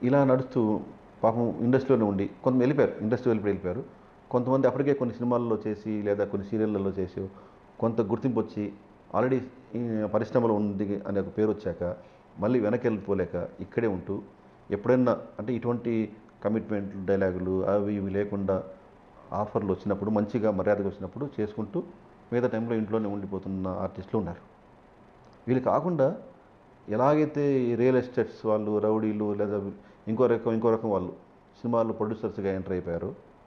ఇలా నడుస్తూ పాపం ఇండస్ట్రీలోనే ఉండి కొంతమంది వెళ్ళిపోయారు ఇండస్ట్రీ వెళ్ళిపోయి వెళ్ళిపోయారు కొంతమంది అప్పటికే కొన్ని సినిమాల్లో చేసి లేదా కొన్ని సీరియళ్ళలో చేసి కొంత గుర్తింపు వచ్చి ఆల్రెడీ ఈ పరిశ్రమలో ఉంది అనే ఒక పేరు వచ్చాక మళ్ళీ వెనక్కి వెళ్ళిపోలేక ఇక్కడే ఉంటూ ఎప్పుడైనా అంటే ఇటువంటి కమిట్మెంట్లు డైలాగులు అవి ఇవి లేకుండా ఆఫర్లు వచ్చినప్పుడు మంచిగా మర్యాదగా వచ్చినప్పుడు చేసుకుంటూ మిగతా టైంలో ఇంట్లోనే ఉండిపోతున్న ఆర్టిస్టులు ఉన్నారు వీళ్ళు కాకుండా ఎలాగైతే ఈ రియల్ ఎస్టేట్స్ వాళ్ళు రౌడీలు లేదా ఇంకో రకం ఇంకో రకం వాళ్ళు సినిమాల్లో ప్రొడ్యూసర్స్గా ఎంటర్ అయిపోయారు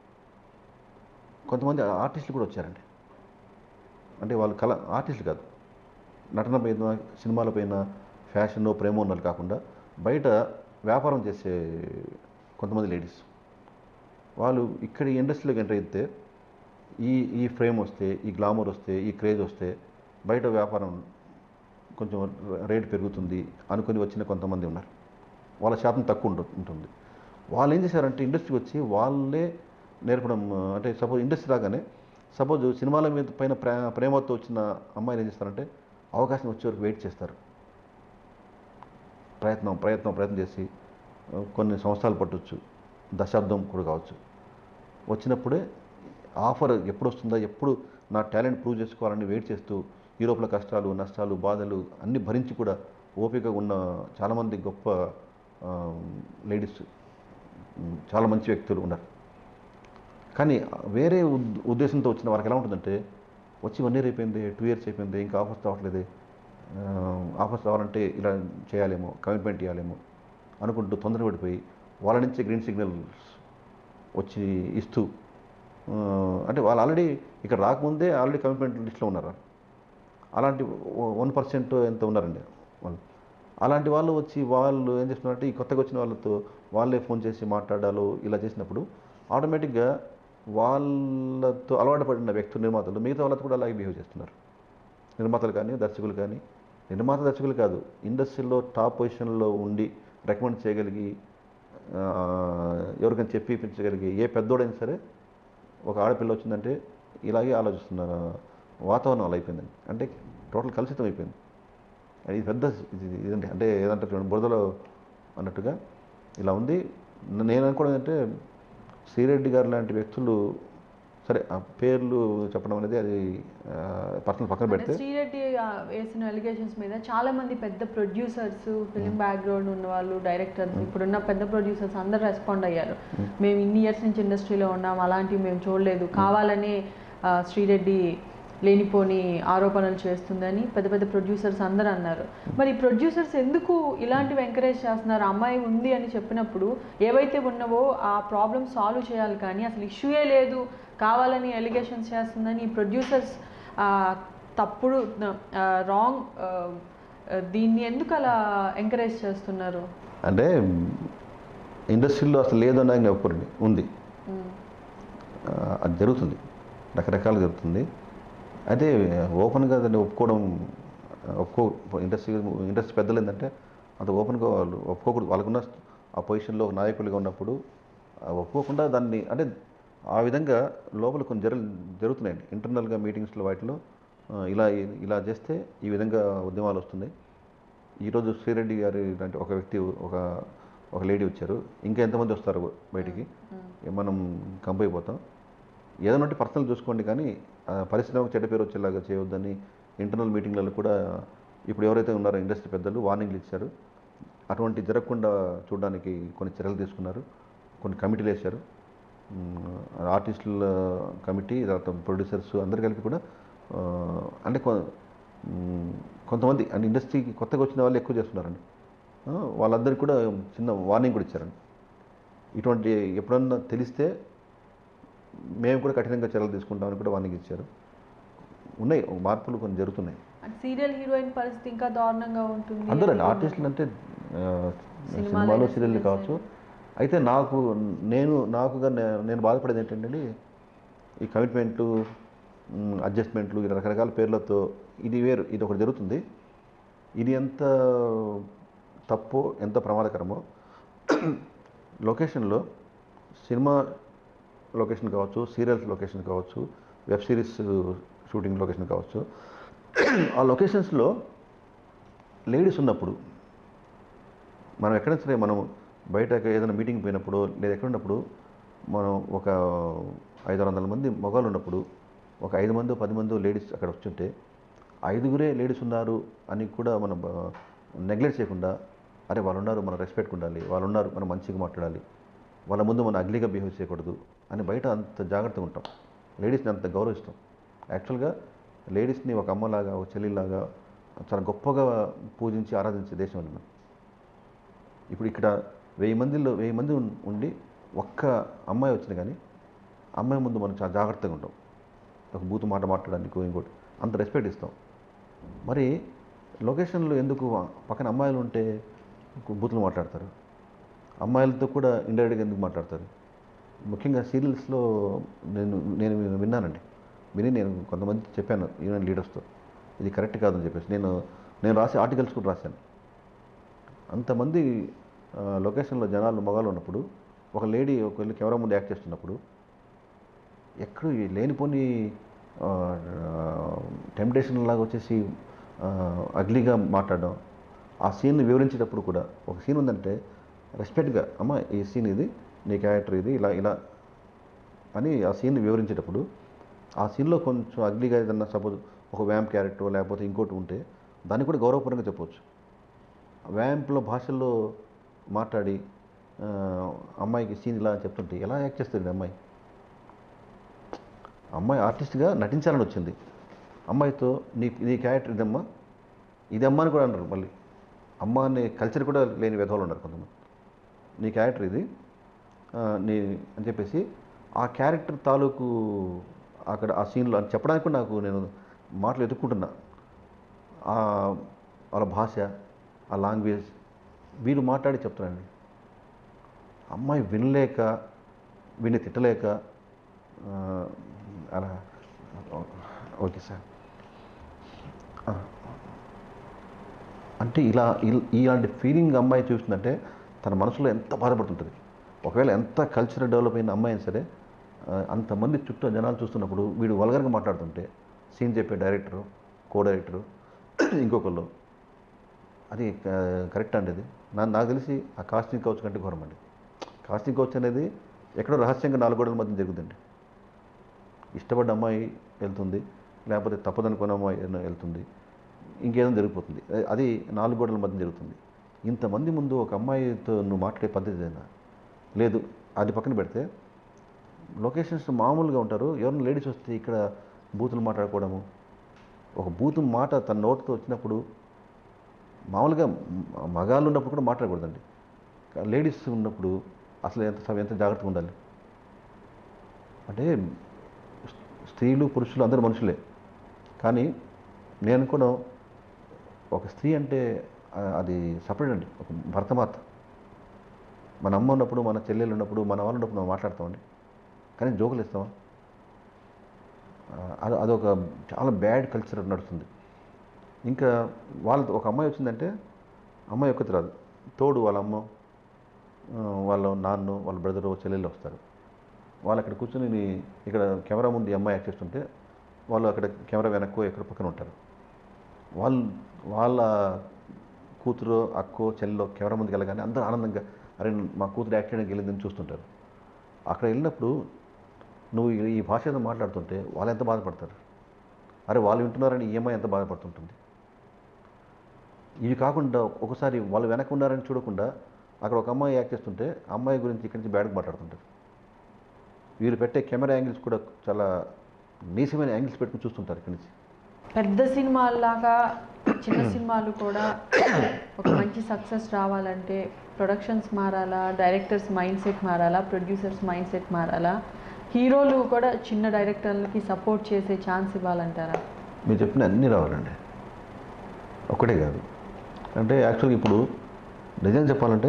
కొంతమంది ఆర్టిస్టులు కూడా వచ్చారండి అంటే వాళ్ళు కళ ఆర్టిస్టులు కాదు నటన పైన సినిమాల పైన ఫ్యాషన్ ప్రేమ ఉన్నది కాకుండా బయట వ్యాపారం చేసే కొంతమంది లేడీస్ వాళ్ళు ఇక్కడ ఈ ఇండస్ట్రీలోకి ఎంటర్ అయితే ఈ ఈ ఫ్రేమ్ వస్తే ఈ గ్లామర్ వస్తే ఈ క్రేజ్ వస్తే బయట వ్యాపారం కొంచెం రేటు పెరుగుతుంది అనుకుని వచ్చిన కొంతమంది ఉన్నారు వాళ్ళ శాతం తక్కువ ఉంటు- ఉంటుంది వాళ్ళు ఏం చేశారంటే ఇండస్ట్రీకి వచ్చి వాళ్ళే నేర్పడం అంటే సపోజ్ ఇండస్ట్రీ రాగానే సపోజ్ సినిమాల మీద పైన ప్రే ప్రేమతో వచ్చిన అమ్మాయిలు ఏం చేస్తారంటే అవకాశం వచ్చే వరకు వెయిట్ చేస్తారు ప్రయత్నం ప్రయత్నం ప్రయత్నం చేసి ఆ, కొన్ని సంవత్సరాలు పట్టొచ్చు దశాబ్దం కూడా కావచ్చు వచ్చినప్పుడే ఆఫర్ ఎప్పుడు వస్తుందా ఎప్పుడు నా టాలెంట్ ప్రూవ్ చేసుకోవాలని వెయిట్ చేస్తూ యూరోప్ల కష్టాలు నష్టాలు బాధలు అన్నీ భరించి కూడా ఓపిక ఉన్న చాలామంది గొప్ప లేడీస్ చాలా మంచి వ్యక్తులు ఉన్నారు కానీ వేరే ఉద్- ఉద్దేశంతో వచ్చిన వారికి ఎలా ఉంటుందంటే వచ్చి వన్ ఇయర్ అయిపోయింది టూ ఇయర్స్ అయిపోయింది ఇంకా ఆఫర్స్ రావట్లేదే ఆఫర్స్ రావాలంటే ఇలా చేయాలేమో కమిట్మెంట్ ఇవ్వాలేమో అనుకుంటూ తొందరపడిపోయి వాళ్ళ నుంచే గ్రీన్ సిగ్నల్స్ వచ్చి ఇస్తూ ఆ, అంటే వాళ్ళు ఆల్రెడీ ఇక్కడ రాకముందే ఆల్రెడీ కమిట్మెంట్ లిస్ట్లో ఉన్నారు అలాంటి వన్ పర్సెంట్ ఎంత ఉన్నారండి వాళ్ళు అలాంటి వాళ్ళు వచ్చి వాళ్ళు ఏం చేస్తున్నారంటే ఈ కొత్తగా వచ్చిన వాళ్ళతో వాళ్ళే ఫోన్ చేసి మాట్లాడాలో ఇలా చేసినప్పుడు ఆటోమేటిక్గా వాళ్ళతో అలవాటు పడిన వ్యక్తులు నిర్మాతలు మిగతా వాళ్ళతో కూడా అలాగే బిహేవ్ చేస్తున్నారు నిర్మాతలు కానీ దర్శకులు కానీ నిర్మాత దర్శకులు కాదు ఇండస్ట్రీలో టాప్ పొజిషన్లో ఉండి రికమెండ్ చేయగలిగి ఆ, ఎవరికైనా చెప్పించగలిగి ఏ పెద్దోడైనా సరే ఒక ఆడపిల్ల వచ్చిందంటే ఇలాగే ఆలోచిస్తున్నారు వాతావరణం అలా అయిపోయిందండి అంటే టోటల్ కలుషితం అయిపోయింది అది పెద్ద ఇది ఇదండి అంటే ఏదంటారు చూడండి బురదలో అన్నట్టుగా ఇలా ఉంది నేను అనుకోవడం ఏంటంటే శ్రీరెడ్డి గారు లాంటి వ్యక్తులు సరే ఆ పేర్లు చెప్పడం అనేది అది పర్సనల్ పక్కన అంటే పెడితే శ్రీరెడ్డి ఆ, వేసిన ఎలిగేషన్స్ మీద చాలా మంది పెద్ద ప్రొడ్యూసర్స్ ఫిలిం బ్యాక్గ్రౌండ్ ఉన్న వాళ్ళు డైరెక్టర్స్ ఇప్పుడున్న పెద్ద ప్రొడ్యూసర్స్ అందరు రెస్పాండ్ అయ్యారు మేము ఇన్ని ఇయర్స్ నుంచి ఇండస్ట్రీలో ఉన్నాం అలాంటివి మేము చూడలేదు కావాలని ఆ, శ్రీరెడ్డి లేనిపోని ఆరోపణలు చేస్తుందని పెద్ద పెద్ద ప్రొడ్యూసర్స్ అందరూ అన్నారు మరి ప్రొడ్యూసర్స్ ఎందుకు ఇలాంటివి ఎంకరేజ్ చేస్తున్నారు అమ్మాయి ఉంది అని చెప్పినప్పుడు ఏవైతే ఉన్నవో ఆ ప్రాబ్లమ్ సాల్వ్ చేయాలి కానీ అసలు ఇష్యూయే లేదు కావాలని ఎలిగేషన్స్ చేస్తుందని ఈ ప్రొడ్యూసర్స్ తప్పుడు రాంగ్ దీన్ని ఎందుకు అలా ఎంకరేజ్ చేస్తున్నారు అంటే ఇండస్ట్రీలో అసలు లేదన్నా ఇంకా ఒప్పుకోండి ఉంది మ్మ్. ఆ, అది జరుగుతుంది రకరకాలు జరుగుతుంది అయితే ఓపెన్గా దాన్ని ఒప్పుకోవడం ఆ, ఒప్పుకో ఇండస్ట్రీ ఇండస్ట్రీ పెద్దలు ఏంటంటే అంత ఓపెన్గా వాళ్ళు ఒప్పుకోకూడదు వాళ్ళకున్న ఆ పొజిషన్లో నాయకులుగా ఉన్నప్పుడు ఆ, ఒప్పుకోకుండా దాన్ని అంటే ఆ విధంగా లోపల కొన్ని జరు జరుగుతున్నాయండి ఇంటర్నల్గా మీటింగ్స్లో వాటిలో ఆ, ఇలా ఇలా చేస్తే ఈ విధంగా ఉద్యమాలు వస్తున్నాయి ఈరోజు శ్రీరెడ్డి గారి లాంటి ఒక వ్యక్తి ఒక ఒక లేడీ వచ్చారు ఇంకా ఎంతమంది వస్తారు బయటికి మనం కంప్ అయిపోతాం ఏదైనా ఉంటే పర్సనల్ చూసుకోండి కానీ ఆ, పరిశ్రమకు చెడ్డ పేరు వచ్చేలాగా చేయొద్దని ఇంటర్నల్ మీటింగ్లలో కూడా ఇప్పుడు ఎవరైతే ఉన్నారో ఇండస్ట్రీ పెద్దలు వార్నింగ్లు ఇచ్చారు అటువంటి జరగకుండా చూడడానికి కొన్ని చర్యలు తీసుకున్నారు కొన్ని కమిటీలు వేశారు మ్, ఆర్టిస్టుల కమిటీ తర్వాత ప్రొడ్యూసర్స్ అందరు కలిపి కూడా ఆ, అంటే కొ- మ్, కొంతమంది అంటే ఇండస్ట్రీకి కొత్తగా వచ్చిన వాళ్ళు ఎక్కువ చేస్తున్నారండి ఆ, వాళ్ళందరికీ కూడా చిన్న వార్నింగ్ కూడా ఇచ్చారండి ఇటువంటి ఎప్పుడన్నా తెలిస్తే మేము కూడా కఠినంగా చర్యలు తీసుకుంటామని కూడా వార్నింగ్ ఇచ్చారు ఉన్నాయి మార్పులు కొన్ని జరుగుతున్నాయి సీరియల్ హీరోయిన్ పరిస్థితి ఇంకా దారుణంగా ఉంటుంది అందరండి అని ఆర్టిస్టులు అంటే ఆ, సినిమాలో సినిమాలో సీరియల్ serials కావచ్చు అయితే నాకు నేను నాకుగా నే- నేను బాధపడేది ఏంటంటే ఈ కమిట్మెంట్లు మ్, అడ్జస్ట్మెంట్లు ఇలా రకరకాల పేర్లతో ఇది వేరు ఇది ఒకటి జరుగుతుంది ఇది ఎంత తప్పో ఎంత ప్రమాదకరమో లొకేషన్లో సినిమా లొకేషన్ కావచ్చు సీరియల్స్ లొకేషన్ కావచ్చు వెబ్ సిరీస్ షూటింగ్ లొకేషన్ కావచ్చు ఆ లొకేషన్స్లో లేడీస్ ఉన్నప్పుడు మనం ఎక్కడైనా సరే మనం బయట ఏదైనా మీటింగ్ పోయినప్పుడు లేదా ఎక్కడ ఉన్నప్పుడు మనం ఒక ఐదు వందల మంది మగవాళ్ళు ఉన్నప్పుడు ఒక ఐదు మంది పది మంది లేడీస్ అక్కడ వచ్చుంటే ఐదుగురే లేడీస్ ఉన్నారు అని కూడా మనం నెగ్లెక్ట్ చేయకుండా అరే వాళ్ళు ఉన్నారు మనం రెస్పెక్ట్ ఉండాలి వాళ్ళు ఉన్నారు మనం మంచిగా మాట్లాడాలి వాళ్ళ ముందు మనం అగ్లీగా బిహేవ్ చేయకూడదు అని బయట అంత జాగ్రత్తగా ఉంటాం లేడీస్ని అంత గౌరవిస్తాం యాక్చువల్గా లేడీస్ని ఒక అమ్మలాగా ఒక చెల్లిలాగా చాలా గొప్పగా పూజించి ఆరాధించే దేశం అండి మనం ఇప్పుడు ఇక్కడ వెయ్యి మందిలో వెయ్యి మంది ఉన్- ఉండి ఒక్క అమ్మాయి వచ్చింది కానీ అమ్మాయి ముందు మనం చాలా జాగ్రత్తగా ఉంటాం ఒక బూతు మాట మాట్లాడడానికి ఇంకోటి అంత రెస్పెక్ట్ ఇస్తాం మరి లొకేషన్లో ఎందుకు పక్కన అమ్మాయిలు ఉంటే బూతులు మాట్లాడతారు అమ్మాయిలతో కూడా ఇండైరెక్ట్గా ఎందుకు మాట్లాడతారు ముఖ్యంగా సీరియల్స్లో నేను నేను విన్నానండి విని నేను కొంతమంది చెప్పాను యూనియన్ లీడర్స్తో ఇది కరెక్ట్ కాదని చెప్పేసి నేను నేను రాసే ఆర్టికల్స్ కూడా రాశాను అంతమంది ఆ, లొకేషన్లో జనాలు మగాళ్ళు ఉన్నప్పుడు ఒక లేడీ ఒక వెళ్ళి కెమెరా ముందు యాక్ట్ చేస్తున్నప్పుడు ఎక్కడ ఈ లేనిపోని టెంప్టేషన్ లాగా వచ్చేసి ఆ, అగ్లీగా మాట్లాడడం ఆ సీన్ వివరించేటప్పుడు కూడా ఒక సీన్ ఉందంటే రెస్పెక్ట్గా అమ్మ ఈ సీన్ ఇది నీ క్యారెక్టర్ ఇది ఇలా ఇలా అని ఆ సీన్ వివరించేటప్పుడు ఆ సీన్లో కొంచెం అగ్లీగా ఏదన్నా సపోజ్ ఒక వ్యాంప్ క్యారెక్టర్ లేకపోతే ఇంకోటి ఉంటే దాన్ని కూడా గౌరవపరంగా చెప్పవచ్చు వ్యాంప్లో భాషల్లో మాట్లాడి ఆ, అమ్మాయికి సీన్ ఇలా చెప్తుంటే ఎలా యాక్ట్ చేస్తుంది అమ్మాయి అమ్మాయి ఆర్టిస్ట్గా నటించాలని వచ్చింది అమ్మాయితో నీ నీ క్యారెక్టర్ ఇదమ్మా ఇదమ్మా అని కూడా అన్నారు మళ్ళీ అమ్మ అనే కల్చర్ కూడా లేని విధవాళ్ళు ఉన్నారు కొంతమంది నీ క్యారెక్టర్ ఇది ఆ, నీ అని చెప్పేసి ఆ క్యారెక్టర్ తాలూకు అక్కడ ఆ సీన్లో అని చెప్పడానికి కూడా నాకు నేను మాటలు ఎదుర్కొంటున్నా ఆ వాళ్ళ భాష ఆ లాంగ్వేజ్ వీళ్ళు మాట్లాడి చెప్తారండి అమ్మాయి వినలేక విని తిట్టలేక ఆ, అలా ఓకే సార్ ఆ. అంటే ఇలా ఇల్- ఇలాంటి ఫీలింగ్ అమ్మాయి చూస్తుందంటే తన మనసులో ఎంత బాధపడుతుంటుంది ఒకవేళ ఎంత కల్చరల్ డెవలప్ అయిన అమ్మాయి అయినా సరే ఆ, అంతమంది చుట్టూ జనాలు చూస్తున్నప్పుడు వీడు వల్గర్గా మాట్లాడుతుంటే సీన్ చెప్పే డైరెక్టరు కో డైరెక్టరు ఇంకొకళ్ళు అది క- కరెక్ట్ అండి అది నా నాకు తెలిసి ఆ కాస్టింగ్ కౌచ్ కంటే ఘోరం అండి కాస్టింగ్ కౌచ్ అనేది ఎక్కడో రహస్యంగా నాలుగు గోడల మధ్య జరుగుతుంది ఇష్టపడ్డ అమ్మాయి వెళ్తుంది లేకపోతే తప్పదనుకున్న అమ్మాయి ఏదైనా వెళ్తుంది ఇంకేదో జరిగిపోతుంది అ- అది నాలుగు గోడల మధ్య జరుగుతుంది ఇంతమంది ముందు ఒక అమ్మాయితో నువ్వు మాట్లాడే పద్ధతి అయినా లేదు అది పక్కన పెడితే లొకేషన్స్ మామూలుగా ఉంటారు ఎవరైనా లేడీస్ వస్తే ఇక్కడ బూతులు మాట్లాడుకోవడము ఒక బూతు మాట తన నోటితో వచ్చినప్పుడు మామూలుగా మ- మగాళ్ళు ఉన్నప్పుడు కూడా మాట్లాడకూడదండి లేడీస్ ఉన్నప్పుడు అసలు ఎంత ఎంత జాగ్రత్తగా ఉండాలి అంటే స్త్రీలు పురుషులు అందరూ మనుషులే కానీ నేను అనుకోవడం ఒక స్త్రీ అంటే ఆ, అది సపరేట్ అండి ఒక భర్తమాత మన అమ్మ ఉన్నప్పుడు మన చెల్లెలు ఉన్నప్పుడు మన వాళ్ళు ఉన్నప్పుడు మనం మాట్లాడతామండి కానీ జోకులు ఇస్తామా ఆ, అది అదొక చాలా బ్యాడ్ కల్చర్ నడుస్తుంది ఇంకా వాళ్ళ ఒక అమ్మాయి వచ్చిందంటే అమ్మాయి ఒక్కతి రాదు తోడు వాళ్ళ అమ్మ ఆ, వాళ్ళ నాన్న వాళ్ళ బ్రదరు చెల్లెళ్ళు వస్తారు వాళ్ళు అక్కడ కూర్చొని నీ- ఇక్కడ కెమెరా ముందు ఈ అమ్మాయి యాక్ట్ చేస్తుంటే వాళ్ళు అక్కడ కెమెరా వెనక్కో ఎక్కడ పక్కన ఉంటారు వాళ్ళు వాళ్ళ కూతురు అక్కో చెల్లో కెమెరా ముందుకు వెళ్ళగానే అందరూ ఆనందంగా అరే మా కూతురు యాక్ట్ చేయడానికి వెళ్ళిందని చూస్తుంటారు అక్కడ వెళ్ళినప్పుడు నువ్వు ఈ- ఈ భాష ఏదో మాట్లాడుతుంటే వాళ్ళు ఎంత బాధపడతారు అరే వాళ్ళు వింటున్నారని ఈ అమ్మాయి ఎంత బాధపడుతుంటుంది ఇవి కాకుండా ఒకసారి వాళ్ళు వెనక ఉన్నారని చూడకుండా అక్కడ ఒక అమ్మాయి యాక్ట్ చేస్తుంటే ఆ అమ్మాయి గురించి ఇక్కడి నుంచి బ్యాడ్గా మాట్లాడుతుంటారు వీళ్ళు పెట్టే కెమెరా యాంగిల్స్ కూడా చాలా నీచమైన యాంగిల్స్ పెట్టుకుని చూస్తుంటారు ఇక్కడి నుంచి పెద్ద సినిమాల్లాగా చిన్న సినిమాలు కూడా ఒక మంచి సక్సెస్ రావాలంటే ప్రొడక్షన్స్ మారాలా డైరెక్టర్స్ మైండ్ సెట్ మారాలా ప్రొడ్యూసర్స్ మైండ్ సెట్ మారాలా హీరోలు కూడా చిన్న డైరెక్టర్లకి సపోర్ట్ చేసే ఛాన్స్ ఇవ్వాలంటారా మీరు చెప్పిన అన్నీ రావాలండి ఒక్కటే కాదు అంటే యాక్చువల్గా ఇప్పుడు నిజం చెప్పాలంటే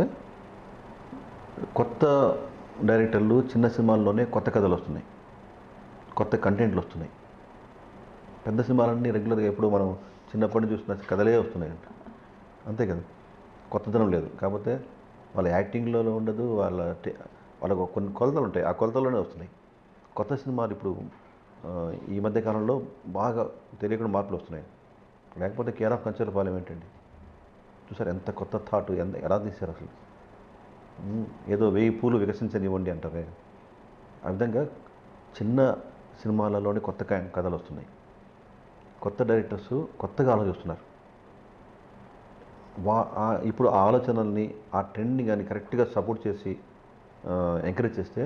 కొత్త డైరెక్టర్లు చిన్న సినిమాల్లోనే కొత్త కథలు వస్తున్నాయి కొత్త కంటెంట్లు వస్తున్నాయి పెద్ద సినిమాలన్నీ రెగ్యులర్గా ఎప్పుడు మనం చిన్నప్పటి నుంచి చూస్తున్న కథలే వస్తున్నాయంట అంతే కదా కొత్తదనం లేదు కాకపోతే వాళ్ళ యాక్టింగ్లో ఉండదు వాళ్ళ టే- వాళ్ళకు కొన్ని కొలతలు ఉంటాయి ఆ కొలతల్లోనే వస్తున్నాయి కొత్త సినిమాలు ఇప్పుడు ఆ, ఈ మధ్య కాలంలో బాగా తెలియకుండా మార్పులు వస్తున్నాయి లేకపోతే కేర్ ఆఫ్ కంచర్ పాలెం ఏంటండి చూసారు ఎంత కొత్త థాట్ ఎంత ఎలా తీశారు అసలు ఉమ్, ఏదో వెయ్యి పూలు వికసించనివ్వండి అంటారే ఆ విధంగా చిన్న సినిమాలలోనే కొత్త క- కథలు వస్తున్నాయి కొత్త డైరెక్టర్స్ కొత్తగా ఆలోచిస్తున్నారు వా ఆ- ఇప్పుడు ఆ ఆలోచనల్ని ఆ ట్రెండ్ని కానీ కరెక్ట్గా సపోర్ట్ చేసి ఎంకరేజ్ చేస్తే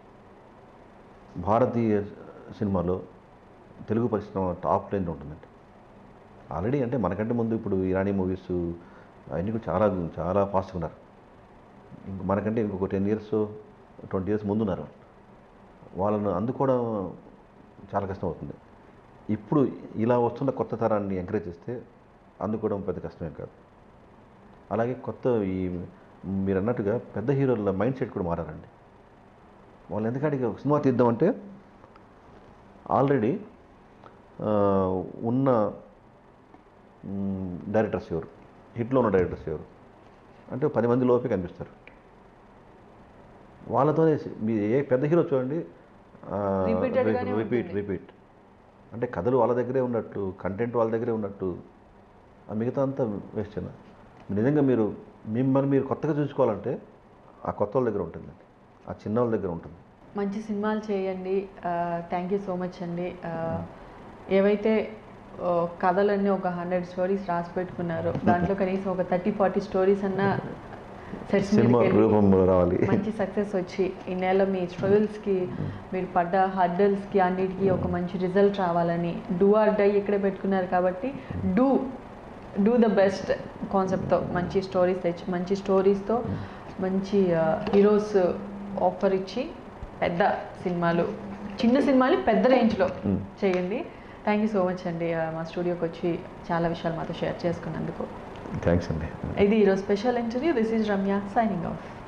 భారతీయ సినిమాలో తెలుగు పరిశ్రమ టాప్ లైన్లో ఉంటుందండి ఆల్రెడీ అంటే మనకంటే ముందు ఇప్పుడు ఇరానీ మూవీస్ అవన్నీ కూడా చాలా చాలా ఫాస్ట్గా ఉన్నారు ఇంక మనకంటే ఇంకొక టెన్ ఇయర్స్ ట్వంటీ ఇయర్స్ ముందు ఉన్నారు వాళ్ళను అందుకోవడం చాలా కష్టం అవుతుంది ఇప్పుడు ఇలా వస్తున్న కొత్త తరాన్ని ఎంకరేజ్ చేస్తే అందుకోవడం పెద్ద కష్టమేం కాదు అలాగే కొత్త ఈ మీరు అన్నట్టుగా పెద్ద హీరోల మైండ్ సెట్ కూడా మారారండి వాళ్ళు ఎందుకంటే ఇక ఒక సినిమా తీద్దామంటే ఆల్రెడీ ఉన్న డైరెక్టర్స్ ఎవరు హిట్లో ఉన్న డైరెక్టర్స్ ఎవరు అంటే పది మంది లోపే కనిపిస్తారు వాళ్ళతోనే సి- మీ ఏ పెద్ద హీరో చూడండి Repeated గానే రిపీట్ ఉంటుంది. రిపీట్ అంటే కథలు వాళ్ళ దగ్గరే ఉన్నట్టు కంటెంట్ వాళ్ళ దగ్గరే ఉన్నట్టు ఆ మిగతా అంతా వేస్ట్ నిజంగా మీరు మిమ్మల్ని మీరు కొత్తగా చూసుకోవాలంటే ఆ కొత్త వాళ్ళ దగ్గర ఉంటుందండి ఆ చిన్న వాళ్ళ దగ్గర ఉంటుంది మంచి సినిమాలు చేయండి థ్యాంక్ యూ సో మచ్ అండి ఆ, ఏవైతే ఆ, కథలన్నీ ఒక హండ్రెడ్ స్టోరీస్ రాసి పెట్టుకున్నారో దాంట్లో కనీసం ఒక థర్టీ ఫార్టీ స్టోరీస్ అన్న సెట్స్ సినిమా రూపంలో రావాలి మంచి సక్సెస్ వచ్చి ఈ నెల మీ స్ట్రగుల్స్కి మీరు పడ్డ హర్డల్స్కి అన్నిటికీ ఒక మంచి రిజల్ట్ రావాలని డూ ఆర్ డై ఇక్కడే పెట్టుకున్నారు కాబట్టి డూ డూ ద బెస్ట్ కాన్సెప్ట్తో మంచి స్టోరీస్ తెచ్చి మంచి స్టోరీస్తో మంచి హీరోస్ ఆఫర్ ఇచ్చి పెద్ద సినిమాలు చిన్న సినిమాలు పెద్ద రేంజ్లో Mm. చేయండి థ్యాంక్ యూ సో మచ్ అండి ఆ, మా స్టూడియోకి వచ్చి చాలా విషయాలు మాతో షేర్ చేసుకున్నందుకు థ్యాంక్స్ అండి ఇది ఈరోజు special interview this is Ramya signing of